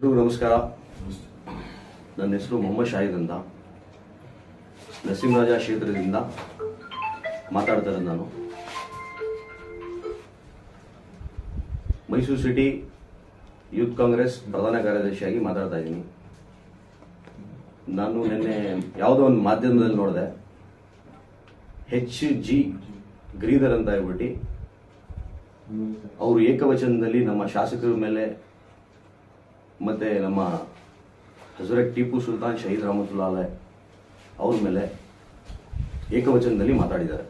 ಎಲ್ರಿಗೂ ನಮಸ್ಕಾರ ನನ್ನ ಹೆಸರು ಮೊಹಮ್ಮದ್ ಶಾಹಿದ್ ಅಂತ ನರಸಿಂಹರಾಜ ಕ್ಷೇತ್ರದಿಂದ ಮಾತಾಡ್ತಾ ಇರೋದು ನಾನು ಮೈಸೂರು ಸಿಟಿ ಯೂತ್ ಕಾಂಗ್ರೆಸ್ ಪ್ರಧಾನ ಕಾರ್ಯದರ್ಶಿಯಾಗಿ ಮಾತಾಡ್ತಾ ಇದ್ದೀನಿ ನಾನು ನಿನ್ನೆ ಯಾವುದೋ ಒಂದು ಮಾಧ್ಯಮದಲ್ಲಿ ನೋಡಿದೆ ಹೆಚ್ ಜಿ ಗ್ರೀಧರ್ ಅಂತ ಹೇಳ್ಬಿಟ್ಟು ಅವರು ಏಕವಚನದಲ್ಲಿ ನಮ್ಮ ಶಾಸಕರ ಮೇಲೆ ಮತ್ತೆ ನಮ್ಮ ಹಜರತ್ ಟಿಪ್ಪು ಸುಲ್ತಾನ್ ಶಹೀದ್ ರಹಮತುಲ್ಲಾ ಅಲೈ ಅವ್ರ ಮೇಲೆ ಏಕವಚನದಲ್ಲಿ ಮಾತಾಡಿದ್ದಾರೆ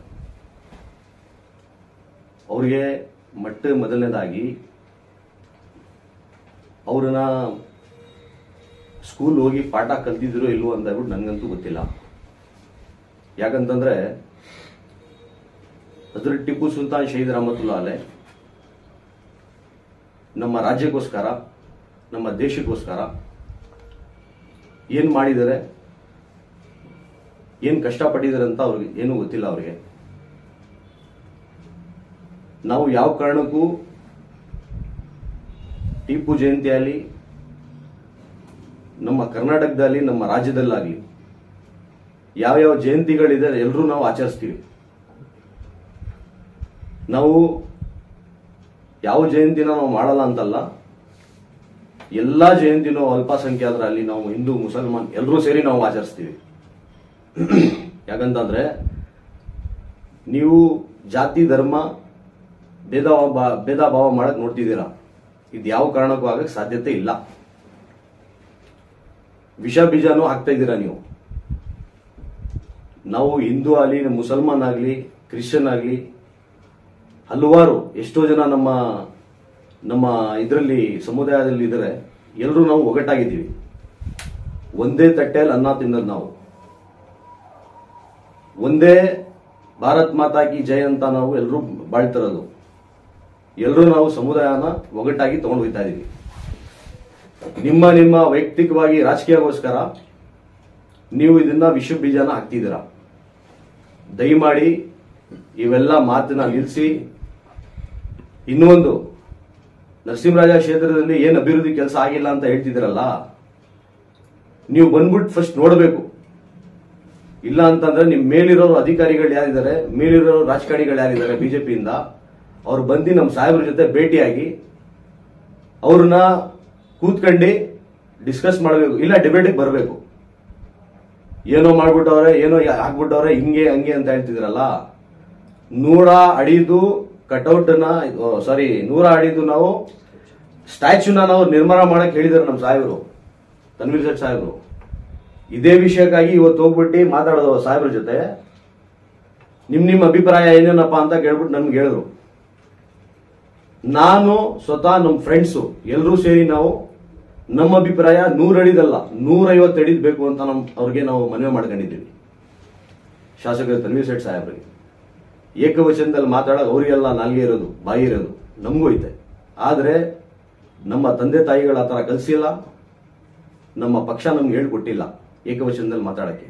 ಅವ್ರಿಗೆ ಮೊಟ್ಟ ಮೊದಲನೇದಾಗಿ ಅವ್ರನ್ನ ಸ್ಕೂಲ್ ಹೋಗಿ ಪಾಠ ಕಲ್ತಿದ್ರು ಇಲ್ವೋ ಅಂತ ಹೇಳ್ಬಿಟ್ಟು ನನಗಂತೂ ಗೊತ್ತಿಲ್ಲ ಯಾಕಂತಂದ್ರೆ ಹಜರತ್ ಟಿಪ್ಪು ಸುಲ್ತಾನ್ ಶಹೀದ್ ರಹಮತುಲ್ಲಾ ಅಲೈ ನಮ್ಮ ರಾಜ್ಯಕ್ಕೋಸ್ಕರ ನಮ್ಮ ದೇಶಕ್ಕೋಸ್ಕರ ಏನ್ ಮಾಡಿದ್ದಾರೆ ಏನ್ ಕಷ್ಟಪಟ್ಟಿದ್ದಾರೆ ಅಂತ ಅವ್ರಿಗೆ ಏನೂ ಗೊತ್ತಿಲ್ಲ ಅವ್ರಿಗೆ ನಾವು ಯಾವ ಕಾರಣಕ್ಕೂ ಟಿಪ್ಪು ಜಯಂತಿಯಲ್ಲಿ ನಮ್ಮ ಕರ್ನಾಟಕದಲ್ಲಿ ನಮ್ಮ ರಾಜ್ಯದಲ್ಲಾಗಲಿ ಯಾವ್ಯಾವ ಜಯಂತಿಗಳಿದೆ ಎಲ್ಲರೂ ನಾವು ಆಚರಿಸ್ತೀವಿ ನಾವು ಯಾವ ಜಯಂತಿನ ನಾವು ಮಾಡಲ್ಲ ಅಂತಲ್ಲ ಎಲ್ಲಾ ಜಯಂತಿನೂ ಅಲ್ಪಸಂಖ್ಯಾತರಲ್ಲಿ ನಾವು ಹಿಂದೂ ಮುಸಲ್ಮಾನ್ ಎಲ್ಲರೂ ಸೇರಿ ನಾವು ಆಚರಿಸ್ತೀವಿ ಯಾಕಂತಂದ್ರೆ ನೀವು ಜಾತಿ ಧರ್ಮ ಭೇದ ಭಾವ- ಭೇದ ಭಾವ ಮಾಡಕ್ ನೋಡ್ತಿದ್ದೀರಾ ಇದು ಯಾವ ಕಾರಣಕ್ಕೂ ಆಗಕ್ ಸಾಧ್ಯತೆ ಇಲ್ಲ ವಿಷ ಬೀಜನೂ ಹಾಕ್ತಾ ಇದ್ದೀರಾ ನೀವು ನಾವು ಹಿಂದೂ ಆಗಲಿ ಮುಸಲ್ಮಾನ್ ಆಗಲಿ ಕ್ರಿಶ್ಚಿಯನ್ ಆಗಲಿ ಹಲವಾರು ಎಷ್ಟೋ ಜನ ನಮ್ಮ ನಮ್ಮ ಇದರಲ್ಲಿ ಸಮುದಾಯದಲ್ಲಿ ಇದ್ದಾರೆ ಎಲ್ಲರೂ ನಾವು ಒಗ್ಗಟ್ಟಾಗಿದ್ದೀವಿ ಒಂದೇ ತಟ್ಟೆಯಲ್ಲಿ ಅನ್ನ ತಿನ್ನೋದು ನಾವು ಒಂದೇ ಭಾರತ್ ಮಾತಾ ಕಿ ಜಯ ಅಂತ ನಾವು ಎಲ್ಲರೂ ಬಾಳ್ತಿರೋದು ಎಲ್ಲರೂ ನಾವು ಸಮುದಾಯನ ಒಗ್ಗಟ್ಟಾಗಿ ತಗೊಂಡು ಹೋಗ್ತಾ ಇದೀವಿ ನಿಮ್ಮ ನಿಮ್ಮ ವೈಯಕ್ತಿಕವಾಗಿ ರಾಜಕೀಯಕ್ಕೋಸ್ಕರ ನೀವು ಇದನ್ನ ವಿಶ್ವ ಬೀಜನ ಹಾಕ್ತಿದ್ದೀರಾ ದಯಮಾಡಿ ಇವೆಲ್ಲ ಮಾತನ್ನ ನಿಲ್ಲಿಸಿ ಇನ್ನೊಂದು ನರಸಿಂಹರಾಜ ಕ್ಷೇತ್ರದಲ್ಲಿ ಏನು ಅಭಿವೃದ್ಧಿ ಕೆಲಸ ಆಗಿಲ್ಲ ಅಂತ ಹೇಳ್ತಿದ್ದೀರಲ್ಲ ನೀವು ಬಂದ್ಬಿಟ್ಟು ಫಸ್ಟ್ ನೋಡಬೇಕು ಇಲ್ಲ ಅಂತಂದ್ರೆ ನಿಮ್ ಮೇಲಿರೋರು ಅಧಿಕಾರಿಗಳು ಯಾರಿದ್ದಾರೆ ಮೇಲಿರೋ ರಾಜಕಾರಣಿಗಳು ಯಾರಿದ್ದಾರೆ ಬಿಜೆಪಿಯಿಂದ ಅವ್ರು ಬಂದು ನಮ್ಮ ಸಾಹೇಬ್ರ ಜೊತೆ ಭೇಟಿಯಾಗಿ ಅವ್ರನ್ನ ಕೂತ್ಕೊಂಡು ಡಿಸ್ಕಸ್ ಮಾಡಬೇಕು ಇಲ್ಲ ಡಿಬೇಟಿಗೆ ಬರಬೇಕು ಏನೋ ಮಾಡ್ಬಿಟ್ಟವ್ರೆ ಏನೋ ಹಾಕ್ಬಿಟ್ಟವ್ರೆ ಹಿಂಗೆ ಹಂಗೆ ಅಂತ ಹೇಳ್ತಿದ್ರಲ್ಲ ನೂರ ಅಡಿದು ಕಟೌಟ್ನ ಸಾರಿ ನೂರ ಅಡಿದು ನಾವು ಸ್ಟ್ಯಾಚ್ಯೂನ ನಾವು ನಿರ್ಮಾಣ ಮಾಡಕ್ ಹೇಳಿದಾರೆ ನಮ್ಮ ಸಾಹೇಬರು ತನ್ವೀರ್ ಸೇಠ್ ಸಾಹೇಬರು ಇದೇ ವಿಷಯಕ್ಕಾಗಿ ಇವತ್ತು ಹೋಗ್ಬಿಟ್ಟು ಮಾತಾಡೋದು ಸಾಹೇಬ್ರ ಜೊತೆ ನಿಮ್ ನಿಮ್ಮ ಅಭಿಪ್ರಾಯ ಏನೇನಪ್ಪ ಅಂತ ಕೇಳ್ಬಿಟ್ಟು ನನ್ಗೆ ಹೇಳಿದ್ರು ನಾನು ಸ್ವತಃ ನಮ್ಮ ಫ್ರೆಂಡ್ಸು ಎಲ್ಲರೂ ಸೇರಿ ನಾವು ನಮ್ಮ ಅಭಿಪ್ರಾಯ ನೂರ ಅಡಿದಲ್ಲ ನೂರೈವತ್ತು ಅಡಿದ್ ಬೇಕು ಅಂತ ನಮ್ ಅವ್ರಿಗೆ ನಾವು ಮನವಿ ಮಾಡ್ಕೊಂಡಿದ್ದೀವಿ ಶಾಸಕ ತನ್ವೀರ್ ಸೇಠ್ ಸಾಹೇಬ್ರಿಗೆ ಏಕವಚನದಲ್ಲಿ ಮಾತಾಡೋದು ಅವರಿಗೆಲ್ಲ ನಾಲ್ಗೆ ಇರೋದು ಬಾಯಿ ಇರೋದು ನಮಗೂ ಐತೆ ಆದ್ರೆ ನಮ್ಮ ತಂದೆ ತಾಯಿಗಳು ಆ ಥರ ಕಲಿಸಿಲ್ಲ ನಮ್ಮ ಪಕ್ಷ ನಮ್ಗೆ ಹೇಳ್ಕೊಟ್ಟಿಲ್ಲ ಏಕವಚನದಲ್ಲಿ ಮಾತಾಡಕ್ಕೆ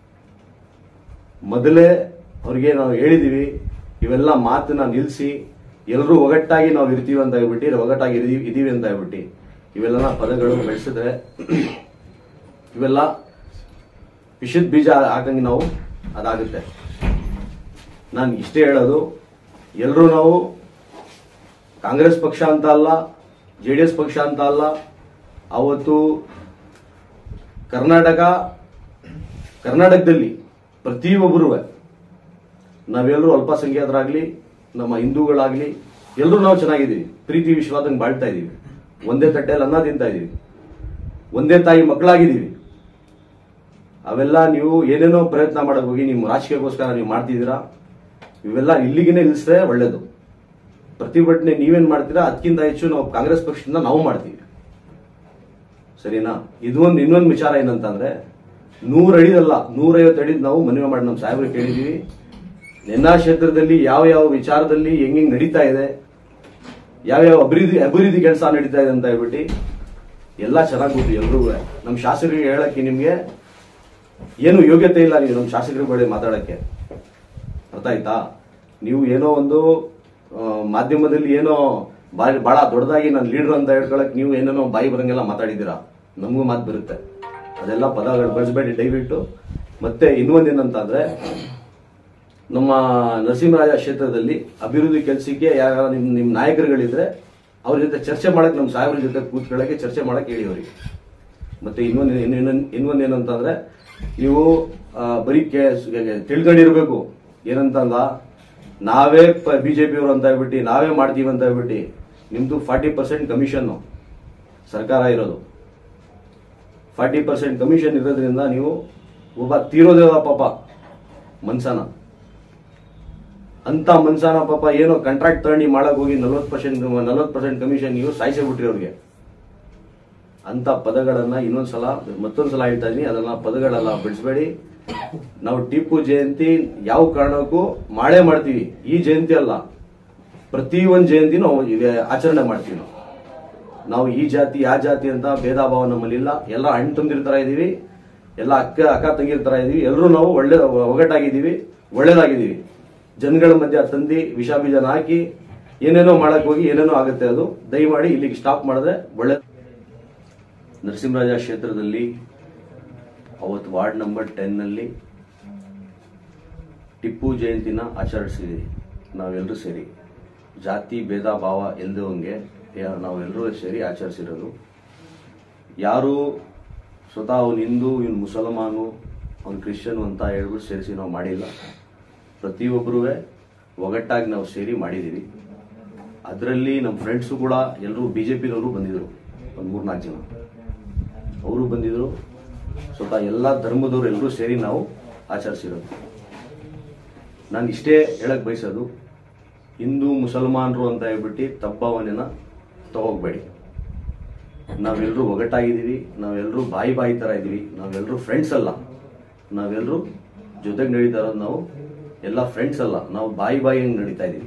ಮೊದಲೇ ಅವ್ರಿಗೆ ನಾವು ಹೇಳಿದೀವಿ ಇವೆಲ್ಲ ಮಾತನ್ನ ನಿಲ್ಲಿಸಿ ಎಲ್ಲರೂ ಒಗಟ್ಟಾಗಿ ನಾವು ಇರ್ತೀವಿ ಅಂತ ಹೇಳ್ಬಿಟ್ಟು ಒಗಟ್ಟಾಗಿ ಇದೀವಿ ಇದೀವಿ ಅಂತ ಹೇಳ್ಬಿಟ್ಟು ಇವೆಲ್ಲ ಪದಗಳು ಬೆಳೆಸಿದ್ರೆ ಇವೆಲ್ಲ ವಿಷದ ಬೀಜ ಹಾಕಂಗೆ ನಾವು ಅದಾಗುತ್ತೆ ನಾನು ಇಷ್ಟೇ ಹೇಳೋದು ಎಲ್ಲರೂ ನಾವು ಕಾಂಗ್ರೆಸ್ ಪಕ್ಷ ಅಂತ ಅಲ್ಲ ಜೆ ಡಿ ಎಸ್ ಪಕ್ಷ ಅಂತ ಅಲ್ಲ ಅವತ್ತು ಕರ್ನಾಟಕ ಕರ್ನಾಟಕದಲ್ಲಿ ಪ್ರತಿಯೊಬ್ಬರು ನಾವೆಲ್ಲರೂ ಅಲ್ಪಸಂಖ್ಯಾತರಾಗ್ಲಿ ನಮ್ಮ ಹಿಂದೂಗಳಾಗ್ಲಿ ಎಲ್ಲರೂ ನಾವು ಚೆನ್ನಾಗಿದ್ದೀವಿ ಪ್ರೀತಿ ವಿಶ್ವಾಸಂಗೆ ಬಾಳ್ತಾ ಇದೀವಿ ಒಂದೇ ತಟ್ಟೆಯಲ್ಲಿ ಅನ್ನ ತಿಂತಾ ಇದೀವಿ ಒಂದೇ ತಾಯಿ ಮಕ್ಕಳಾಗಿದ್ದೀವಿ ಅವೆಲ್ಲ ನೀವು ಏನೇನೋ ಪ್ರಯತ್ನ ಮಾಡಕ್ ಹೋಗಿ ನಿಮ್ಮ ರಾಜಕೀಯಕ್ಕೋಸ್ಕರ ನೀವು ಮಾಡ್ತಿದ್ದೀರಾ ಇವೆಲ್ಲ ಇಲ್ಲಿಗೆನೆ ನಿಲ್ಲಿಸಿದ್ರೆ ಒಳ್ಳೇದು ಪ್ರತಿಭಟನೆ ನೀವೇನ್ ಮಾಡ್ತೀರಾ ಅದಕ್ಕಿಂತ ಹೆಚ್ಚು ನಾವು ಕಾಂಗ್ರೆಸ್ ಪಕ್ಷದಿಂದ ನಾವು ಮಾಡ್ತೀವಿ ಸರಿನಾ ಇದು ಒಂದು ಇನ್ನೊಂದು ವಿಚಾರ ಏನಂತಂದ್ರೆ ನೂರ ಅಡಿದಲ್ಲ ನೂರೈವತ್ತು ಅಡಿದ್ ನಾವು ಮನವಿ ಮಾಡಿ ನಮ್ಮ ಸಾಹೇಬ್ರಿಗೆ ಕೇಳಿದೀವಿ ನೆನ್ನ ಕ್ಷೇತ್ರದಲ್ಲಿ ಯಾವ ಯಾವ ವಿಚಾರದಲ್ಲಿ ಹೆಂಗ್ ಹೆಂಗ್ ನಡೀತಾ ಇದೆ ಯಾವ್ಯಾವ ಅಭಿವೃದ್ಧಿ ಅಭಿವೃದ್ಧಿ ಕೆಲಸ ನಡೀತಾ ಇದೆ ಅಂತ ಹೇಳ್ಬಿಟ್ಟು ಎಲ್ಲ ಚೆನ್ನಾಗಿ ಗೊತ್ತು ಎಲ್ರಿಗೂ ನಮ್ಮ ಶಾಸಕರಿಗೆ ಹೇಳಕ್ಕೆ ನಿಮ್ಗೆ ಏನು ಯೋಗ್ಯತೆ ಇಲ್ಲ ನೀವು ನಮ್ಮ ಶಾಸಕರ ಬಳಿ ಮಾತಾಡಕ್ಕೆ ಅರ್ಥ ಆಯ್ತಾ ನೀವು ಏನೋ ಒಂದು ಆ, ಮಾಧ್ಯಮದಲ್ಲಿ ಏನೋ ಬಾರಿ ಬಹಳ ದೊಡ್ಡದಾಗಿ ನಾನು ಲೀಡರ್ ಅಂತ ಹೇಳ್ಕೊಳಕ್ ನೀವು ಏನೇನೋ ಬಾಯಿ ಬರಂಗೆಲ್ಲ ಮಾತಾಡಿದ್ದೀರಾ ನಮಗೂ ಮಾತು ಬರುತ್ತೆ ಅದೆಲ್ಲ ಪದಗಳು ಬಳಸಬೇಡಿ ದಯವಿಟ್ಟು ಮತ್ತೆ ಇನ್ನೊಂದು ಏನಂತಂದ್ರೆ ನಮ್ಮ ನರಸಿಂಹರಾಜ ಕ್ಷೇತ್ರದಲ್ಲಿ ಅಭಿವೃದ್ಧಿ ಕೆಲಸಕ್ಕೆ ಯಾರ ನಿಮ್ ನಿಮ್ ನಾಯಕರುಗಳಿದ್ರೆ ಅವ್ರ ಜೊತೆ ಚರ್ಚೆ ಮಾಡಕ್ ನಮ್ಮ ಸಾಹೇಬ್ರ ಜೊತೆ ಕೂತ್ಕೊಳ್ಳಕ್ಕೆ ಚರ್ಚೆ ಮಾಡಕ್ ಹೇಳಿ ಅವ್ರಿಗೆ ಮತ್ತೆ ಇನ್ನೊಂದು ಇನ್ನೊಂದು ಇನ್ನೊಂದು ಏನಂತಂದ್ರೆ ನೀವು ಆ, ಬರೀ ಕೇ- ತಿಳ್ಕೊಂಡಿರ್ಬೇಕು ಏನಂತಂದ ನಾವೇ ಬಿಜೆಪಿ ಅವರು ಅಂತ ಹೇಳ್ಬಿಟ್ಟು ನಾವೇ ಮಾಡ್ತೀವಿ ಅಂತ ಹೇಳ್ಬಿಟ್ಟು ನಿಮ್ದು ಫಾರ್ಟಿ ಪರ್ಸೆಂಟ್ ಕಮಿಷನ್ ಸರ್ಕಾರ ಇರೋದು ಫಾರ್ಟಿ ಪರ್ಸೆಂಟ್ ಕಮಿಷನ್ ಇರೋದ್ರಿಂದ ನೀವು ಒಬ್ಬ ತೀರೋದೇ ಪಾಪ ಮನ್ಸನ ಅಂತ ಮನ್ಸನ ಪಾಪ ಏನೋ ಕಾಂಟ್ರಾಕ್ಟ್ ತಗೊಂಡು ಮಾಡಕ್ ಹೋಗಿ ನಲ್ವತ್ತು ಪರ್ಸೆಂಟ್ ನಲ್ವತ್ತು ಪರ್ಸೆಂಟ್ ಕಮಿಷನ್ ನೀವು ಸಾಯಿಸೇ ಬಿಟ್ರಿ ಅವ್ರಿಗೆ ಅಂತ ಪದಗಳನ್ನ ಇನ್ನೊಂದ್ಸಲ ಮತ್ತೊಂದ್ಸಲ ಹೇಳ್ತಾ ಇದೀನಿ ಅದನ್ನ ಪದಗಳೆಲ್ಲ ಬಿಡಿಸ್ಬೇಡಿ ನಾವು ಟಿಪ್ಪು ಜಯಂತಿ ಯಾವ ಕಾರಣಕ್ಕೂ ಮಾಡೇ ಮಾಡ್ತೀವಿ ಈ ಜಯಂತಿ ಅಲ್ಲ ಪ್ರತಿ ಒಂದ್ ಜಯಂತಿ ನಾವು ಇವೆ- ಆಚರಣೆ ಮಾಡ್ತೀವಿ ನಾವು ನಾವು ಈ ಜಾತಿ ಆ ಜಾತಿ ಅಂತ ಭೇದ ಭಾವ ನಮ್ಮಲ್ಲಿ ಇಲ್ಲ ಎಲ್ಲ ಅಣ್ಣ ತಂದಿರ ತರ ಇದೀವಿ ಎಲ್ಲ ಅಕ್ಕ ಅಕ್ಕ ತಂಗಿರ ತರ ಇದೀವಿ ಎಲ್ಲರೂ ನಾವು ಒಳ್ಳೆ ಒಗಟಾಗಿದ್ದೀವಿ ಒಳ್ಳೇದಾಗಿದ್ದೀವಿ ಜನಗಳ ಮಧ್ಯೆ ತಂದಿ ವಿಷ ಬೀಜನ ಹಾಕಿ ಏನೇನೋ ಮಾಡಕ್ ಹೋಗಿ ಏನೇನೋ ಆಗುತ್ತೆ ಅದು ದಯಮಾಡಿ ಇಲ್ಲಿಗೆ ಸ್ಟಾಪ್ ಮಾಡಿದ್ರೆ ಒಳ್ಳೆ ನರಸಿಂಹರಾಜ ಕ್ಷೇತ್ರದಲ್ಲಿ ಅವತ್ತು ವಾರ್ಡ್ ನಂಬರ್ ಟೆನ್ ನಲ್ಲಿ ಟಿಪ್ಪು ಜಯಂತಿನ ಆಚರಿಸಿದ್ವಿ ನಾವೆಲ್ಲರೂ ಸೇರಿ ಜಾತಿ ಭೇದ ಭಾವ ಇಲ್ದವಂಗೆ ನಾವೆಲ್ಲರೂ ಸೇರಿ ಆಚರಿಸಿರೋದು ಯಾರು ಸ್ವತಃ ಅವನು ಹಿಂದೂ ಇವನು ಮುಸಲ್ಮಾನು ಅವ್ನು ಕ್ರಿಶ್ಚಿಯನ್ ಅಂತ ಹೇಳ್ಬಿಟ್ಟು ಸೇರಿಸಿ ನಾವು ಮಾಡಿಲ್ಲ ಪ್ರತಿಯೊಬ್ಬರೂ ಒಗಟ್ಟಾಗಿ ನಾವು ಸೇರಿ ಮಾಡಿದ್ದೀವಿ ಅದರಲ್ಲಿ ನಮ್ಮ ಫ್ರೆಂಡ್ಸು ಕೂಡ ಎಲ್ಲರೂ ಬಿ ಜೆ ಪಿನವರು ಬಂದಿದ್ರು ಒಂದು ಮೂರ್ನಾಲ್ಕು ಜನ ಅವರು ಬಂದಿದ್ರು ಸ್ವತಃ ಎಲ್ಲ ಧರ್ಮದವರು ಎಲ್ಲರೂ ಸೇರಿ ನಾವು ಆಚರಿಸಿರೋದು ನಾನು ಇಷ್ಟೇ ಹೇಳಕ್ ಬಯಸೋದು ಹಿಂದೂ ಮುಸಲ್ಮಾನರು ಅಂತ ಹೇಳ್ಬಿಟ್ಟು ತಪ್ಪವನೆನ ತಗೋಗ್ಬೇಡಿ ನಾವೆಲ್ಲರೂ ಒಗಟಾಗಿದ್ದೀವಿ ನಾವೆಲ್ಲರೂ ಬಾಯಿ ಬಾಯಿ ತರ ಇದೀವಿ ನಾವೆಲ್ಲರೂ ಫ್ರೆಂಡ್ಸ್ ಅಲ್ಲ ನಾವೆಲ್ಲರೂ ಜೊತೆಗೆ ನಡೀತಾ ಇರೋದು ನಾವು ಎಲ್ಲ ಫ್ರೆಂಡ್ಸ್ ಅಲ್ಲ ನಾವು ಬಾಯಿ ಬಾಯಿ ಹಂಗೆ ನಡೀತಾ ಇದೀವಿ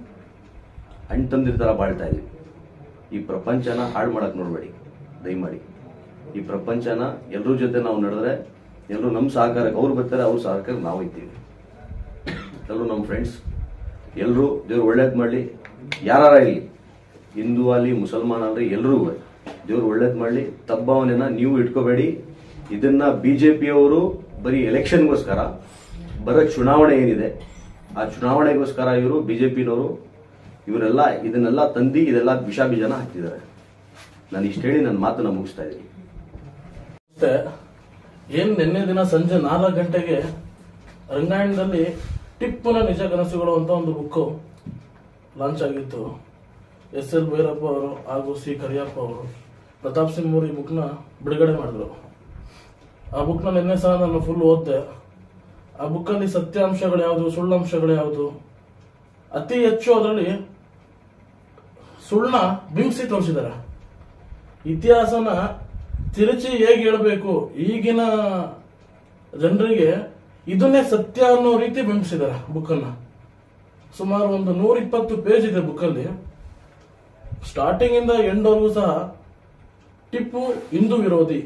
ಅಣ್ಣ ತಂದಿರ ತರ ಬಾಳ್ತಾ ಇದೀವಿ ಈ ಪ್ರಪಂಚನ ಹಾಳು ಮಾಡಕ್ ನೋಡ್ಬೇಡಿ ದಯಮಾಡಿ ಈ ಪ್ರಪಂಚನ ಎಲ್ಲರ ಜೊತೆ ನಾವು ನಡೆದ್ರೆ ಎಲ್ಲರೂ ನಮ್ಮ ಸಹಕಾರಕ್ಕೆ ಅವ್ರು ಬರ್ತಾರೆ ಅವ್ರ ಸಹಕಾರಕ್ಕೆ ನಾವು ಇದ್ದೀವಿ ಎಲ್ಲರೂ ನಮ್ಮ ಫ್ರೆಂಡ್ಸ್ ಎಲ್ಲರೂ ದೇವ್ರು ಒಳ್ಳೇದು ಮಾಡಲಿ ಯಾರ ಇರಲಿ ಹಿಂದೂ ಆಗಲಿ ಮುಸಲ್ಮಾನ್ ಆಗಲಿ ಎಲ್ಲರೂ ದೇವ್ರು ಒಳ್ಳೇದು ಮಾಡಲಿ ತಬ್ಬವನೆನ ನೀವು ಇಟ್ಕೋಬೇಡಿ ಇದನ್ನ ಬಿಜೆಪಿಯವರು ಬರೀ ಎಲೆಕ್ಷನ್ಗೋಸ್ಕರ ಬರೋ ಚುನಾವಣೆ ಏನಿದೆ ಆ ಚುನಾವಣೆಗೋಸ್ಕರ ಇವರು ಬಿಜೆಪಿನವರು ಇವರೆಲ್ಲ ಇದನ್ನೆಲ್ಲ ತಂದಿ ಇದೆಲ್ಲ ವಿಷ ಬೀಜನ ಹಾಕ್ತಿದ್ದಾರೆ ನಾನು ಇಷ್ಟು ಹೇಳಿ ನನ್ನ ಮಾತನ್ನ ಮುಗಿಸ್ತಾ ಇದ್ದೀನಿ ಮತ್ತೆ ಏನ್ ನಿನ್ನೆ ದಿನ ಸಂಜೆ ನಾಲ್ಕು ಗಂಟೆಗೆ ರಂಗಾಯಣದಲ್ಲಿ ಟಿಪ್ಪುನ ನಿಜ ಕನಸುಗಳು ಅಂತ ಒಂದು ಬುಕ್ ಲಾಂಚ್ ಆಗಿತ್ತು ಎಸ್ ಎಲ್ ಭೈರಪ್ಪ ಅವರು ಹಾಗೂ ಸಿ ಕರಿಯಪ್ಪ ಅವರು ಪ್ರತಾಪ್ ಸಿಂಗ್ ಮೂರ್ ಈ ಬುಕ್ನ ಬಿಡುಗಡೆ ಮಾಡಿದ್ರು ಆ ಬುಕ್ನ ನಿನ್ನೆ ಸಹ ನಾನು ಫುಲ್ ಓದ್ದೆ ಆ ಬುಕ್ಕಲ್ಲಿ ಸತ್ಯಾಂಶಗಳು ಯಾವುದು ಸುಳ್ಳಂಶಗಳು ಯಾವುದು ಅತಿ ಹೆಚ್ಚು ಅದರಲ್ಲಿ ಸುಳ್ಳನ್ನ ಬಿಂಬಿಸಿ ತೋರಿಸಿದ್ದಾರೆ ಇತಿಹಾಸನ ತಿರುಚಿ ಹೇಗೆ ಹೇಳ್ಬೇಕು ಈಗಿನ ಜನರಿಗೆ ಇದನ್ನೇ ಸತ್ಯ ಅನ್ನೋ ರೀತಿ ಬಿಂಬಿಸಿದ್ದಾರೆ ಬುಕ್ಕನ್ನ ಸುಮಾರು ಒಂದು ನೂರ ಇಪ್ಪತ್ತು ಪೇಜ್ ಇದೆ ಬುಕ್ಕಲ್ಲಿ ಸ್ಟಾರ್ಟಿಂಗ್ ಇಂದ ಎಂಡ್ವರೆಗೂ ಸಹ ಟಿಪ್ಪು ಹಿಂದೂ ವಿರೋಧಿ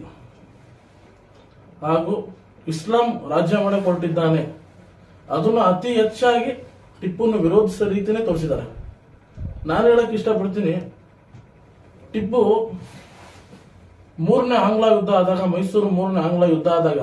ಹಾಗೂ ಇಸ್ಲಾಂ ರಾಜ್ಯ ಮಾಡಕ್ಕೆ ಹೊರಟಿದ್ದಾನೆ ಅದನ್ನು ಅತಿ ಹೆಚ್ಚಾಗಿ ಟಿಪ್ಪುನ್ನು ವಿರೋಧಿಸೋ ರೀತಿನೇ ತೋರಿಸಿದ್ದಾರೆ ನಾನು ಹೇಳಕ್ ಇಷ್ಟಪಡ್ತೀನಿ ಟಿಪ್ಪು ಮೂರನೇ ಆಂಗ್ಲ ಯುದ್ಧ ಆದಾಗ ಮೈಸೂರು ಮೂರನೇ ಆಂಗ್ಲ ಯುದ್ಧ ಆದಾಗ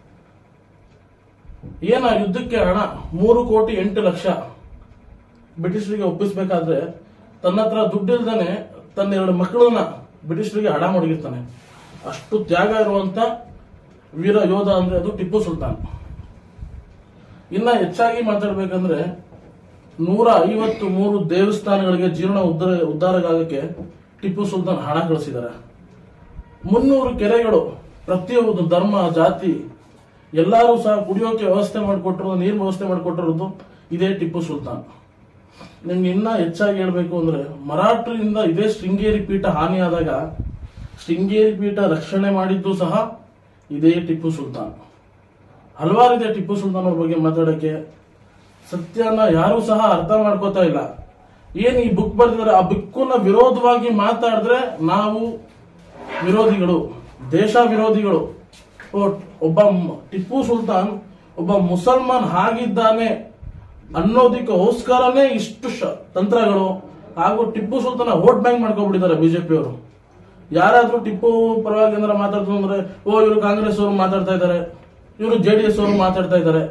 ಏನ ಯುದ್ಧಕ್ಕೆ ಹಣ ಮೂರು ಕೋಟಿ ಎಂಟು ಲಕ್ಷ ಬ್ರಿಟಿಷರಿಗೆ ಒಪ್ಪಿಸ್ಬೇಕಾದ್ರೆ ತನ್ನ ಹತ್ರ ದುಡ್ಡಿಲ್ದಾನೆ ತನ್ನ ಎರಡು ಮಕ್ಕಳನ್ನ ಬ್ರಿಟಿಷರಿಗೆ ಹಣ ಮಡಗಿರ್ತಾನೆ ಅಷ್ಟು ತ್ಯಾಗ ಇರುವಂತ ವೀರ ಯೋಧ ಅಂದ್ರೆ ಅದು ಟಿಪ್ಪು ಸುಲ್ತಾನ್ ಇನ್ನ ಹೆಚ್ಚಾಗಿ ಮಾತಾಡ್ಬೇಕಂದ್ರೆ ನೂರ ಐವತ್ತು ಮೂರು ದೇವಸ್ಥಾನಗಳಿಗೆ ಜೀರ್ಣ ಉದ್ಧಾರ ಉದ್ಧಾರಕ್ಕಾಗಕ್ಕೆ ಟಿಪ್ಪು ಸುಲ್ತಾನ್ ಹಣ ಕಳಿಸಿದ್ದಾರೆ ಮುನ್ನೂರು ಕೆರೆಗಳು ಪ್ರತಿಯೊಂದು ಧರ್ಮ ಜಾತಿ ಎಲ್ಲರೂ ಸಹ ಕುಡಿಯೋಕೆ ವ್ಯವಸ್ಥೆ ಮಾಡಿಕೊಟ್ಟಿರೋದು ನೀರು ವ್ಯವಸ್ಥೆ ಮಾಡಿಕೊಟ್ಟಿರೋದು ಇದೇ ಟಿಪ್ಪು ಸುಲ್ತಾನ್ ನಿಮ್ಗೆ ಇನ್ನ ಹೆಚ್ಚಾಗಿ ಹೇಳ್ಬೇಕು ಅಂದ್ರೆ ಮರಾಠರಿಂದ ಇದೇ ಶೃಂಗೇರಿ ಪೀಠ ಹಾನಿಯಾದಾಗ ಶೃಂಗೇರಿ ಪೀಠ ರಕ್ಷಣೆ ಮಾಡಿದ್ದು ಸಹ ಇದೇ ಟಿಪ್ಪು ಸುಲ್ತಾನ್ ಹಲವಾರಿದೆ ಟಿಪ್ಪು ಸುಲ್ತಾನ್ ಅವ್ರ ಬಗ್ಗೆ ಮಾತಾಡಕ್ಕೆ ಸತ್ಯನ ಯಾರು ಸಹ ಅರ್ಥ ಮಾಡ್ಕೋತಾ ಇಲ್ಲ ಏನ್ ಈ ಬುಕ್ ಬರ್ದಿದ್ದಾರೆ ಆ ಬುಕ್ಕನ್ನ ವಿರೋಧವಾಗಿ ಮಾತಾಡಿದ್ರೆ ನಾವು ವಿರೋಧಿಗಳು ದೇಶ ವಿರೋಧಿಗಳು ಓ, ಒಬ್ಬ ಮ್- ಟಿಪ್ಪು ಸುಲ್ತಾನ್ ಒಬ್ಬ ಮುಸಲ್ಮಾನ್ ಆಗಿದ್ದಾನೆ ಅನ್ನೋದಕ್ಕೋಸ್ಕರನೇ ಇಷ್ಟು ಶ- ತಂತ್ರಗಳು ಹಾಗೂ ಟಿಪ್ಪು ಸುಲ್ತಾನ ವೋಟ್ ಬ್ಯಾಂಕ್ ಮಾಡ್ಕೊಂಡ್ಬಿಟ್ಟಿದ್ದಾರೆ ಬಿಜೆಪಿ ಅವರು ಯಾರಾದ್ರೂ ಟಿಪ್ಪು ಪರವಾಗಿ ಏನಾರ ಮಾತಾಡ್ತು ಅಂದ್ರೆ ಓ ಇವರು ಕಾಂಗ್ರೆಸ್ ಅವರು ಮಾತಾಡ್ತಾ ಇದ್ದಾರೆ ಇವರು ಜೆ ಡಿ ಎಸ್ ಅವರು ಮಾತಾಡ್ತಾ ಇದ್ದಾರೆ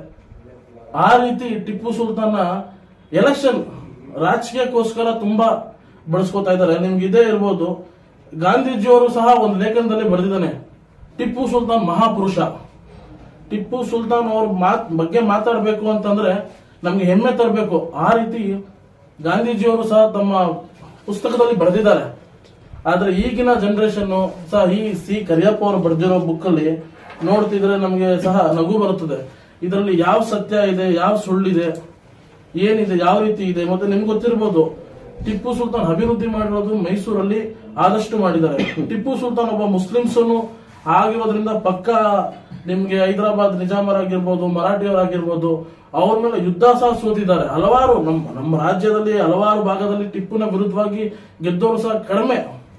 ಆ ರೀತಿ ಟಿಪ್ಪು ಸುಲ್ತಾನ ಎಲೆಕ್ಷನ್ ರಾಜಕೀಯಕ್ಕೋಸ್ಕರ ತುಂಬಾ ಬಳಸ್ಕೊತಾ ಇದ್ದಾರೆ ನಿಮ್ಗೆ ಇದೇ ಇರ್ಬೋದು ಗಾಂಧೀಜಿಯವರು ಸಹ ಒಂದು ಲೇಖನದಲ್ಲಿ ಬರೆದಿದ್ದಾನೆ ಟಿಪ್ಪು ಸುಲ್ತಾನ್ ಮಹಾಪುರುಷ ಟಿಪ್ಪು ಸುಲ್ತಾನ್ ಅವ್ರ ಮಾತ್ ಬಗ್ಗೆ ಮಾತಾಡಬೇಕು ಅಂತಂದ್ರೆ ನಮ್ಗೆ ಹೆಮ್ಮೆ ತರಬೇಕು ಆ ರೀತಿ ಗಾಂಧೀಜಿಯವರು ಸಹ ತಮ್ಮ ಪುಸ್ತಕದಲ್ಲಿ ಬರೆದಿದ್ದಾರೆ ಆದ್ರೆ ಈಗಿನ ಜನರೇಷನ್ ಸಹ ಈ ಸಿ ಕರಿಯಪ್ಪ ಅವರು ಬರೆದಿರೋ ಬುಕ್ ಅಲ್ಲಿ ನೋಡ್ತಿದ್ರೆ ನಮಗೆ ಸಹ ನಗು ಬರುತ್ತದೆ ಇದರಲ್ಲಿ ಯಾವ ಸತ್ಯ ಇದೆ ಯಾವ ಸುಳ್ಳಿದೆ ಏನಿದೆ ಯಾವ ರೀತಿ ಇದೆ ಮತ್ತೆ ನಿಮ್ಗೆ ಗೊತ್ತಿರ್ಬೋದು ಟಿಪ್ಪು ಸುಲ್ತಾನ್ ಅಭಿವೃದ್ಧಿ ಮಾಡಿರೋದು ಮೈಸೂರಲ್ಲಿ ಆದಷ್ಟು ಮಾಡಿದ್ದಾರೆ ಟಿಪ್ಪು ಸುಲ್ತಾನ್ ಒಬ್ಬ ಮುಸ್ಲಿಮ್ಸ್ ಆಗಿರೋದ್ರಿಂದ ಪಕ್ಕ ನಿಮ್ಗೆ ಹೈದರಾಬಾದ್ ನಿಜಾಮರಾಗಿರ್ಬೋದು ಮರಾಠಿಯವರಾಗಿರ್ಬೋದು ಅವ್ರ ಮೇಲೆ ಯುದ್ಧ ಸಹ ಸೋತಿದ್ದಾರೆ ಹಲವಾರು ನಮ್ಮ ನಮ್ಮ ರಾಜ್ಯದಲ್ಲಿ ಹಲವಾರು ಭಾಗದಲ್ಲಿ ಟಿಪ್ಪುನ ವಿರುದ್ಧವಾಗಿ ಗೆದ್ದವರು ಸಹ ಕಡಿಮೆ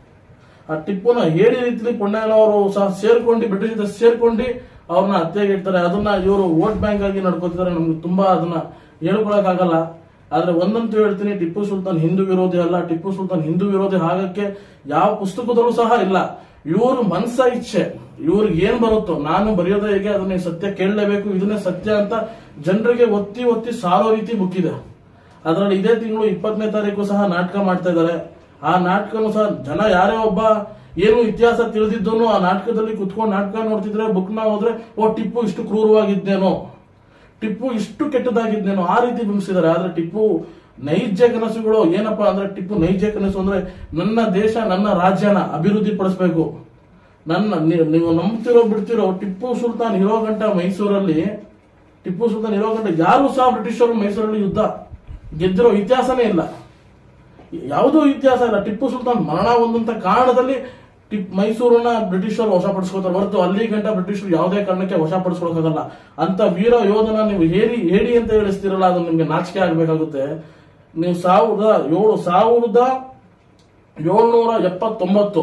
ಆ ಟಿಪ್ಪುನ ಹೇಳಿ ರೀತಿಲಿ ಪೊಣ್ಣಯ್ಯನವರು ಸಹ ಸೇರ್ಕೊಂಡು ಬ್ರಿಟಿಷ್ ಜೊತೆ ಸೇರ್ಕೊಂಡು ಅವ್ರನ್ನ ಹತ್ಯೆಗೆ ಇಡ್ತಾರೆ ಅದನ್ನ ಇವರು ವೋಟ್ ಬ್ಯಾಂಕ್ ಆಗಿ ನಡ್ಕೋತಿದ್ದಾರೆ ನಮ್ಗೆ ತುಂಬಾ ಅದನ್ನ ಹೇಳ್ಕೊಳಕ್ ಆಗಲ್ಲ ಆದ್ರೆ ಒಂದಂತೂ ಹೇಳ್ತೀನಿ ಟಿಪ್ಪು ಸುಲ್ತಾನ್ ಹಿಂದೂ ವಿರೋಧಿ ಅಲ್ಲ ಟಿಪ್ಪು ಸುಲ್ತಾನ್ ಹಿಂದೂ ವಿರೋಧಿ ಆಗಕ್ಕೆ ಯಾವ ಪುಸ್ತಕದಲ್ಲೂ ಸಹ ಇಲ್ಲ ಇವರು ಮನ್ಸ ಇಚ್ಛೆ ಇವ್ರಿಗೆ ಏನ್ ಬರುತ್ತೋ ನಾನು ಬರೆಯೋದೇ ಹೇಗೆ ಅದನ್ನ ಈ ಸತ್ಯ ಕೇಳಲೇಬೇಕು ಇದನ್ನೇ ಸತ್ಯ ಅಂತ ಜನರಿಗೆ ಒತ್ತಿ ಒತ್ತಿ ಸಾರೋ ರೀತಿ ಬುಕ್ ಇದೆ ಅದರಲ್ಲಿ ಇದೇ ತಿಂಗಳು ಇಪ್ಪತ್ತನೇ ತಾರೀಕು ಸಹ ನಾಟಕ ಮಾಡ್ತಾ ಇದ್ದಾರೆ ಆ ನಾಟಕನು ಸಹ ಜನ ಯಾರೇ ಒಬ್ಬ ಏನು ಇತಿಹಾಸ ತಿಳಿದಿದ್ದನು ಆ ನಾಟಕದಲ್ಲಿ ಕುತ್ಕೊಂಡು ನಾಟಕ ನೋಡ್ತಿದ್ರೆ ಬುಕ್ ನ ಹೋದ್ರೆ ಓ ಟಿಪ್ಪು ಇಷ್ಟು ಕ್ರೂರವಾಗಿದ್ದೇನೋ ಟಿಪ್ಪು ಇಷ್ಟು ಕೆಟ್ಟದಾಗಿದ್ದೇನೋ ಆ ರೀತಿ ಬಿಂಬಿಸಿದ್ದಾರೆ ಆದ್ರೆ ಟಿಪ್ಪು ನೈಜ ಕನಸುಗಳು ಏನಪ್ಪಾ ಅಂದ್ರೆ ಟಿಪ್ಪು ನೈಜ ಕನಸು ಅಂದ್ರೆ ನನ್ನ ದೇಶ ನನ್ನ ರಾಜ್ಯನ ಅಭಿವೃದ್ಧಿ ಪಡಿಸಬೇಕು ನನ್ನ ನೀ- ನೀವು ನಂಬ್ತಿರೋ ಬಿಡ್ತಿರೋ ಟಿಪ್ಪು ಸುಲ್ತಾನ್ ಇರೋ ಗಂಟ ಮೈಸೂರಲ್ಲಿ ಟಿಪ್ಪು ಸುಲ್ತಾನ್ ಇರೋ ಗಂಟ ಯಾರು ಸಹ ಬ್ರಿಟಿಷರು ಮೈಸೂರಲ್ಲಿ ಯುದ್ಧ ಗೆದ್ದಿರೋ ಇತಿಹಾಸನೇ ಇಲ್ಲ ಯಾವುದೂ ಇತಿಹಾಸ ಇಲ್ಲ ಟಿಪ್ಪು ಸುಲ್ತಾನ್ ಮರಣ ಹೊಂದಂತ ಕಾರಣದಲ್ಲಿ ಟಿಪ್ ಮೈಸೂರನ್ನ ಬ್ರಿಟಿಷರು ವಶಪಡಿಸ್ಕೋತಾರೆ ಹೊರತು ಅಲ್ಲಿ ಗಂಟ ಬ್ರಿಟಿಷರು ಯಾವುದೇ ಕಾರಣಕ್ಕೆ ವಶಪಡಿಸ್ಕೊಳಕ್ಕಾಗಲ್ಲ ಅಂತ ವೀರ ಯೋಧನ ನೀವು ಹೇಳಿ ಹೇಳಿ ಅಂತ ಹೇಳಿಸ್ತಿರಲ್ಲ ಅದು ನಿಮ್ಗೆ ನಾಚಿಕೆ ಆಗ್ಬೇಕಾಗುತ್ತೆ ನೀವು ಸಾವಿರದ ಏಳು ಸಾವಿರದ ಏಳ್ನೂರ ಎಪ್ಪತ್ತೊಂಬತ್ತು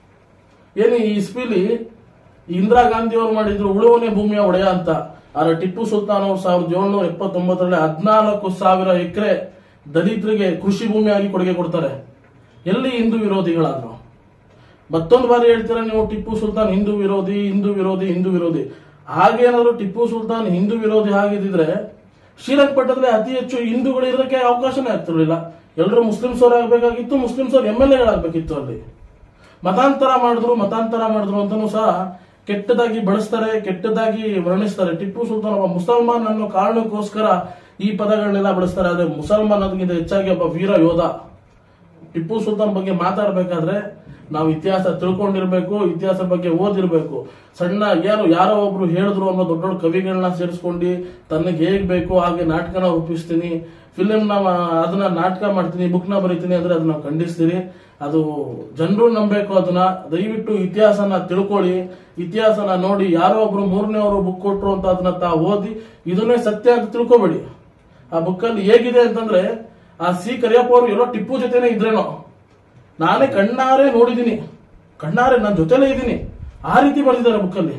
ಏನು ಈ ಇಸ್ಪಿಲಿ ಇಂದಿರಾ ಗಾಂಧಿ ಅವರು ಮಾಡಿದ್ರು ಉಳುವನೆ ಭೂಮಿಯ ಒಡೆಯ ಅಂತ ಆದ್ರೆ ಟಿಪ್ಪು ಸುಲ್ತಾನ್ ಅವರು ಸಾವಿರದ ಏಳ್ನೂರ ಎಪ್ಪತ್ತೊಂಬತ್ತರಲ್ಲಿ ಹದಿನಾಲ್ಕು ಸಾವಿರ ಎಕರೆ ದಲಿತರಿಗೆ ಕೃಷಿ ಭೂಮಿಯಾಗಿ ಕೊಡುಗೆ ಕೊಡ್ತಾರೆ ಎಲ್ಲಿ ಹಿಂದೂ ವಿರೋಧಿಗಳಾದ್ರು ಮತ್ತೊಂದು ಬಾರಿ ಹೇಳ್ತೀರಾ ನೀವು ಟಿಪ್ಪು ಸುಲ್ತಾನ್ ಹಿಂದೂ ವಿರೋಧಿ ಹಿಂದೂ ವಿರೋಧಿ ಹಿಂದೂ ವಿರೋಧಿ ಹಾಗೇನಾದ್ರು ಟಿಪ್ಪು ಸುಲ್ತಾನ್ ಹಿಂದೂ ವಿರೋಧಿ ಆಗಿದ್ರೆ ಶ್ರೀರಂಗಪಟ್ಟಣದಲ್ಲಿ ಅತಿ ಹೆಚ್ಚು ಹಿಂದೂಗಳು ಇರೋದಕ್ಕೆ ಅವಕಾಶನೇ ಆಗ್ತಿರ್ಲಿಲ್ಲ ಎಲ್ಲರೂ ಮುಸ್ಲಿಮ್ಸ್ ಅವ್ರು ಆಗ್ಬೇಕಾಗಿತ್ತು ಮುಸ್ಲಿಮ್ಸ್ ಅವ್ರು ಎಮ್ ಎಲ್ ಎಗಳಾಗಬೇಕಿತ್ತು ಅಲ್ಲಿ ಮತಾಂತರ ಮಾಡಿದ್ರು ಮತಾಂತರ ಮಾಡಿದ್ರು ಅಂತಾನು ಸಹ ಕೆಟ್ಟದಾಗಿ ಬಳಸ್ತಾರೆ ಕೆಟ್ಟದಾಗಿ ವರ್ಣಿಸ್ತಾರೆ ಟಿಪ್ಪು ಸುಲ್ತಾನ್ ಒಬ್ಬ ಮುಸಲ್ಮಾನ್ ಅನ್ನೋ ಕಾರಣಕ್ಕೋಸ್ಕರ ಈ ಪದಗಳನ್ನೆಲ್ಲ ಬಳಸ್ತಾರೆ ಆದ್ರೆ ಮುಸಲ್ಮಾನ್ ಅದಕ್ಕಿಂತ ಹೆಚ್ಚಾಗಿ ಒಬ್ಬ ವೀರ ಯೋಧ ಟಿಪ್ಪು ಸುಲ್ತಾನ್ ಬಗ್ಗೆ ಮಾತಾಡ್ಬೇಕಾದ್ರೆ ನಾವು ಇತಿಹಾಸ ತಿಳ್ಕೊಂಡಿರ್ಬೇಕು ಇತಿಹಾಸ ಬಗ್ಗೆ ಓದಿರ್ಬೇಕು ಸಣ್ಣ ಯಾರು ಯಾರೋ ಒಬ್ರು ಹೇಳಿದ್ರು ಅನ್ನೋ ದೊಡ್ಡ ದೊಡ್ಡ ಕವಿಗಳನ್ನ ಸೇರಿಸ್ಕೊಂಡು ತನಗೆ ಹೇಗ್ ಬೇಕು ಹಾಗೆ ನಾಟಕನ ರೂಪಿಸ್ತೀನಿ ಫಿಲಿಂ ನ ಅದನ್ನ ನಾಟಕ ಮಾಡ್ತೀನಿ ಬುಕ್ ನ ಬರೀತೀನಿ ಅಂದ್ರೆ ಅದನ್ನ ನಾವು ಖಂಡಿಸ್ತೀರಿ ಅದು ಜನರು ನಂಬೇಕು ಅದನ್ನ ದಯವಿಟ್ಟು ಇತಿಹಾಸನ ತಿಳ್ಕೊಳ್ಳಿ ಇತಿಹಾಸನ ನೋಡಿ ಯಾರೋ ಒಬ್ರು ಮೂರನೇ ಅವರು ಬುಕ್ ಕೊಟ್ರು ಅಂತ ಅದನ್ನ ತಾ ಓದಿ ಇದನ್ನೇ ಸತ್ಯ ಅಂತ ತಿಳ್ಕೊಬೇಡಿ ಆ ಬುಕ್ಕಲ್ಲಿ ಹೇಗಿದೆ ಅಂತಂದ್ರೆ ಆ ಸಿ ಕರಿಯಪ್ಪ ಅವರು ಎಲ್ಲೋ ಟಿಪ್ಪು ಜೊತೆನೆ ಇದ್ರೇನೋ ನಾನೇ ಕಣ್ಣಾರೆ ನೋಡಿದ್ದೀನಿ ಕಣ್ಣಾರೆ ನನ್ನ ಜೊತೆಲೇ ಇದ್ದೀನಿ ಆ ರೀತಿ ಬರೆದಿದ್ದಾರೆ ಬುಕ್ಕಲ್ಲಿ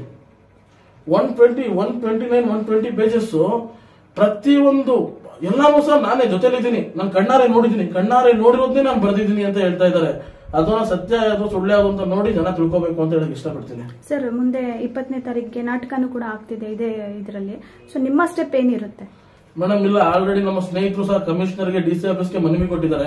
one twenty one twenty nine one twenty pages ಪ್ರತಿಯೊಂದು ಎಲ್ಲಾನು ಸಹ ನಾನೇ ಜೊತೆಲಿದ್ದೀನಿ ನಾನು ಕಣ್ಣಾರೆ ನೋಡಿದ್ದೀನಿ ಕಣ್ಣಾರೆ ನೋಡಿರೋದನ್ನೇ ನಾನು ಬರೆದಿದ್ದೀನಿ ಅಂತ ಹೇಳ್ತಾ ಇದ್ದಾರೆ ಅದನ್ನ ಸತ್ಯ ಯಾವುದು ಸುಳ್ಳು ಯಾವುದು ಅಂತ ನೋಡಿ ಜನ ತಿಳ್ಕೊಬೇಕು ಅಂತ ಹೇಳಕ್ ಇಷ್ಟಪಡ್ತೀನಿ ಸರ್ ಮುಂದೆ ಇಪ್ಪತ್ತನೇ ತಾರೀಕಿಗೆ ನಾಟಕನೂ ಕೂಡ ಆಗ್ತಿದೆ ಇದೇ ಇದರಲ್ಲಿ ಸೊ ನಿಮ್ಮ ಸ್ಟೆಪ್ ಏನಿರುತ್ತೆ ಮೇಡಮ್ ಇಲ್ಲ ಆಲ್ರೆಡಿ ನಮ್ಮ ಸ್ನೇಹಿತರು ಸಹ ಕಮಿಷನರ್ಗೆ ಡಿ ಸಿ ಆಫೀಸ್ಗೆ ಮನವಿ ಕೊಟ್ಟಿದ್ದಾರೆ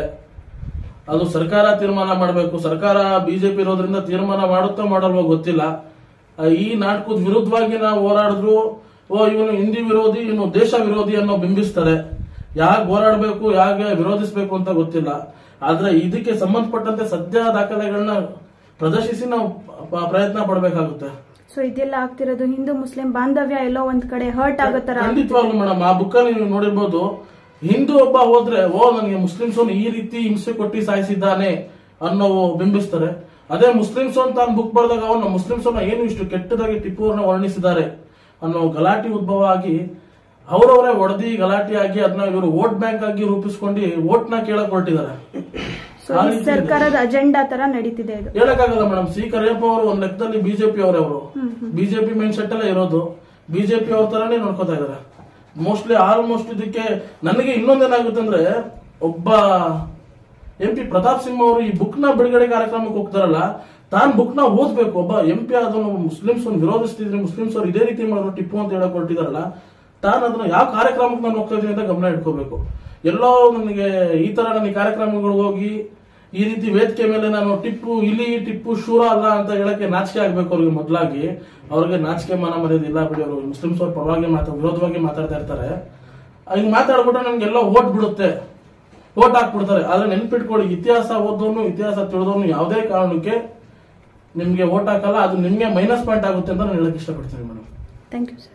ಅದು ಸರ್ಕಾರ ತೀರ್ಮಾನ ಮಾಡಬೇಕು ಸರ್ಕಾರ ಬಿಜೆಪಿ ಇರೋದ್ರಿಂದ ತೀರ್ಮಾನ ಮಾಡುತ್ತೋ ಮಾಡಲ್ವೋ ಗೊತ್ತಿಲ್ಲ ಆ, ಈ ನಾಟಕದ ವಿರುದ್ಧವಾಗಿ ನಾವು ಹೋರಾಡಿದ್ರು ಓ ಇವನು ಹಿಂದಿ ವಿರೋಧಿ ಇವನು ದೇಶ ವಿರೋಧಿ ಅನ್ನೋ ಬಿಂಬಿಸ್ತಾರೆ ಯಾಕೆ ಹೋರಾಡಬೇಕು ಯಾಕೆ ವಿರೋಧಿಸಬೇಕು ಅಂತ ಗೊತ್ತಿಲ್ಲ ಆದ್ರೆ ಇದಕ್ಕೆ ಸಂಬಂಧಪಟ್ಟಂತೆ ಸದ್ಯ ದಾಖಲೆಗಳನ್ನ ಪ್ರದರ್ಶಿಸಿ ನಾವು ಪ- ಪ್ರಯತ್ನ ಪಡಬೇಕಾಗುತ್ತೆ ಸೊ ಇದೆಲ್ಲ ಆಗ್ತಿರೋದು ಹಿಂದೂ ಮುಸ್ಲಿಂ ಬಾಂಧವ್ಯ ಎಲ್ಲೋ ಒಂದ್ ಕಡೆ ಹರ್ಟ್ ಆಗೋ ತರ ಖಂಡಿತವಾಗ್ಲು ಮೇಡಮ್ ಆ ಬುಕ್ ನೀವು ನೋಡಿರ್ಬೋದು ಹಿಂದೂ ಒಬ್ಬ ಹೋದ್ರೆ ಓ ನನಗೆ ಮುಸ್ಲಿಮ್ಸ್ ಈ ರೀತಿ ಹಿಂಸೆ ಕೊಟ್ಟಿ ಸಾಯಿಸಿದ್ದಾನೆ ಅನ್ನೋ ಬಿಂಬಿಸ್ತಾರೆ ಅದೇ ಮುಸ್ಲಿಮ್ಸ್ ಅಂತ ಬುಕ್ ಬರೆದಾಗ ಅವನು ಮುಸ್ಲಿಮ್ಸ್ ಏನು ಇಷ್ಟು ಕೆಟ್ಟದಾಗಿ ಟಿಪ್ಪು ಅವ್ರನ್ನ ವರ್ಣಿಸಿದ್ದಾರೆ ಅನ್ನೋ ಗಲಾಟೆ ಉದ್ಭವ ಆಗಿ ಅವರವರೇ ಒಡೆದಿ ಗಲಾಟೆ ಆಗಿ ಅದನ್ನ ಇವರು ವೋಟ್ ಬ್ಯಾಂಕ್ ಆಗಿ ರೂಪಿಸ್ಕೊಂಡು ವೋಟ್ ನ ಕೇಳಕ್ ಹೊರಟಿದ್ದಾರೆ ಸೊ ಈ ಸರ್ಕಾರದ ಅಜೆಂಡಾ ತರ ನಡೀತಿದೆ ಇದು ಹೇಳಕ್ಕಾಗಲ್ಲ ಮೇಡಮ್ ಸಿ ಕರಿಯಪ್ಪ ಅವರು ಒಂದ್ ಲೆಕ್ಕದಲ್ಲಿ ಬಿಜೆಪಿ ಅವರೇ ಅವರು ಬಿಜೆಪಿ ಮೈಂಡ್ ಸೆಟ್ ಅಲ್ಲೇ ಇರೋದು ಬಿಜೆಪಿ ಅವ್ರ ತರಾನೇ ನೋಡ್ಕೋತಾ ಇದಾರೆ ಮೋಸ್ಟ್ಲಿ ಆಲ್ಮೋಸ್ಟ್ ಇದಕ್ಕೆ ನನಗೆ ಇನ್ನೊಂದೇನಾಗುತ್ತೆ ಅಂದ್ರೆ ಒಬ್ಬ ಎಂ ಪಿ ಪ್ರತಾಪ್ ಸಿಂಹ ಅವರು ಈ ಬುಕ್ ನ ಬಿಡುಗಡೆ ಕಾರ್ಯಕ್ರಮಕ್ಕೆ ಹೋಗ್ತಾರಲ್ಲ ತಾನ್ ಬುಕ್ ನ ಓದ್ಬೇಕು ಒಬ್ಬ ಎಂ ಪಿ ಅದನ್ನು ಮುಸ್ಲಿಮ್ಸ್ ವಿರೋಧಿಸ್ತಿದ್ರೆ ಮುಸ್ಲಿಮ್ಸ್ ಅವ್ರು ಇದೇ ರೀತಿ ಮಾಡಿದ್ರು ಟಿಪ್ಪು ಅಂತ ಹೇಳಕ್ ಹೊರಟಿದಾರಲ್ಲ ತಾನು ಅದನ್ನ ಯಾವ ಕಾರ್ಯಕ್ರಮಕ್ಕೆ ನಾನು ಹೋಗ್ತಾ ಇದೀನಿ ಅಂತ ಗಮನ ಇಟ್ಕೋಬೇಕು ಎಲ್ಲೋ ನನಗೆ ಈ ತರ ನನಗೆ ಕಾರ್ಯಕ್ರಮಗಳು ಹೋಗಿ ಈ ರೀತಿ ವೇದಿಕೆ ಮೇಲೆ ನಾನು ಟಿಪ್ಪು ಇಲಿ ಟಿಪ್ಪು ಶೂರ ಅಲ್ಲ ಅಂತ ಹೇಳಕ್ಕೆ ನಾಚಿಕೆ ಆಗ್ಬೇಕು ಅವ್ರಿಗೆ ಮೊದಲಾಗಿ ಅವ್ರಿಗೆ ನಾಚಿಕೆ ಮಾನ ಮರ್ಯಾದೆ ಇಲ್ಲ ಬಿಡಿ ಅವರು ಮುಸ್ಲಿಮ್ಸ್ ಅವ್ರ ಪರವಾಗಿ ಮಾತಾ ವಿರೋಧವಾಗಿ ಮಾತಾಡ್ತಾ ಇರ್ತಾರೆ ಹಿಂಗ್ ಮಾತಾಡ್ಬಿಟ್ರೆ ನಮ್ಗೆಲ್ಲ ಓಟ್ ಬಿಡುತ್ತೆ ಓಟ್ ಹಾಕ್ಬಿಡ್ತಾರೆ ಆದ್ರೆ ನೆನ್ಪಿಟ್ಕೊಳ್ಳಿ ಇತಿಹಾಸ ಓದೋನು ಇತಿಹಾಸ ತಿಳಿದವನು ಯಾವುದೇ ಕಾರಣಕ್ಕೆ ನಿಮ್ಗೆ ಓಟ್ ಹಾಕಲ್ಲ ಅದು ನಿಮ್ಗೆ ಮೈನಸ್ ಪಾಯಿಂಟ್ ಆಗುತ್ತೆ ಅಂತ ನಾನು ಹೇಳಕ್ ಇಷ್ಟಪಡ್ತೀನಿ ಮೇಡಮ್ ಥ್ಯಾಂಕ್ ಯು ಸರ್